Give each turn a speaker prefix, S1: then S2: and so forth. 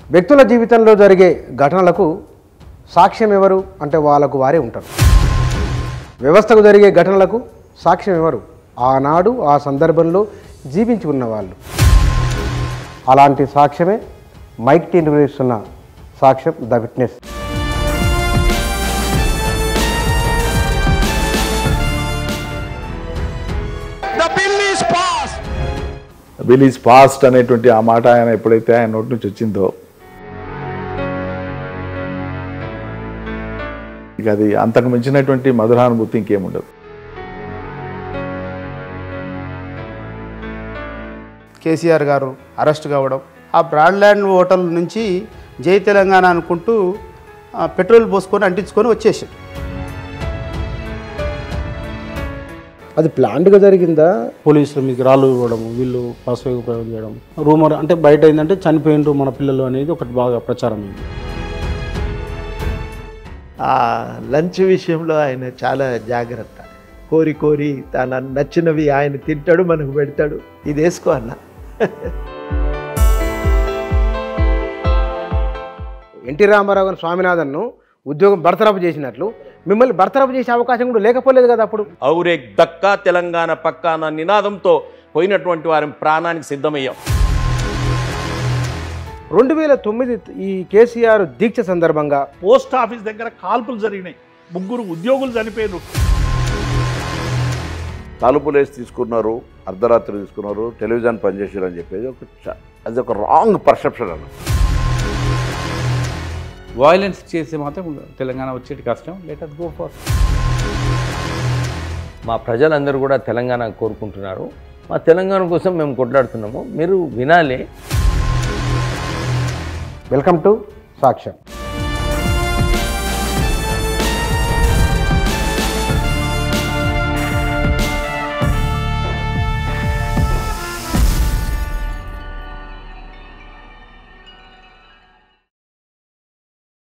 S1: వ్యక్తుల జీవితంలో జరిగే ఘటనలకు సాక్ష్యం ఎవరు అంటే వాళ్ళకు వారే ఉంటారు వ్యవస్థకు జరిగే ఘటనలకు సాక్ష్యం ఎవరు ఆనాడు ఆ సందర్భంలో జీవించి ఉన్న వాళ్ళు అలాంటి సాక్ష్యమే మైక్ టీ నిర్వహిస్తున్న సాక్ష్యం the witness
S2: bill is passed అనేటువంటి ఆ మాట ఆయన ఎప్పుడైతే ఆయన నోటి నుంచి వచ్చిందో ఇక అది అంతకు మించినటువంటి మధురానుభూతి ఇంకేముండదు
S3: కేసీఆర్ గారు అరెస్ట్ కావడం ఆ బ్రాడ్ల్యాండ్ హోటల్ నుంచి జై తెలంగాణ అనుకుంటూ ఆ, పెట్రోల్ పోసుకొని అంటించుకొని వచ్చేసాడు
S1: అది ప్లాంట్గా జరిగిందా
S4: పోలీసులు మీకు రాళ్ళు ఇవ్వడం వీళ్ళు పాస్వేగ్ ప్రయోగం చేయడం రూమర్ అంటే బయట ఏంటంటే చనిపోయినరు మన పిల్లలు అనేది ఒకటి బాగా ప్రచారం అయింది
S5: ఆ లంచ్ విషయంలో ఆయన చాలా జాగ్రత్త కోరి కోరి తన నచ్చినవి ఆయన తింటాడు మనకు పెడతాడు ఇది వేసుకో అన్న
S1: ఎన్టీ రామారావు గారు స్వామినాథన్ను ఉద్యోగం బర్తరఫ్ చేసినట్లు మిమ్మల్ని బర్తరఫ్ చేసే అవకాశం కూడా లేకపోలేదు కదా అప్పుడు
S6: ఔరేక్ దక్కా తెలంగాణ పక్కా అన్న నినాదంతో పోయినటువంటి వారి ప్రాణానికి సిద్ధమయ్యాం
S1: రెండు వేల తొమ్మిది ఈ కేసీఆర్ దీక్ష సందర్భంగా
S7: పోస్ట్ ఆఫీస్ దగ్గర కాల్పులు జరిగినాయి ముగ్గురు ఉద్యోగులు చనిపోయారు
S8: తలుపులు వేసి తీసుకున్నారు అర్ధరాత్రి తీసుకున్నారు టెలివిజన్ పనిచేసారు అని చెప్పేది ఒక చ- అది ఒక రాంగ్ పర్సెప్షన్ అన్న
S9: వాయిలెన్స్ చేసి మాత్రం తెలంగాణ వచ్చేటి కష్టం లెట్ అస్ గో ఫర్
S10: మా ప్రజలందరూ కూడా తెలంగాణ కోరుకుంటున్నారు మా తెలంగాణ కోసం మేము కొట్లాడుతున్నాము మీరు వినాలి
S1: వెల్కమ్ టు సాక్ష్యం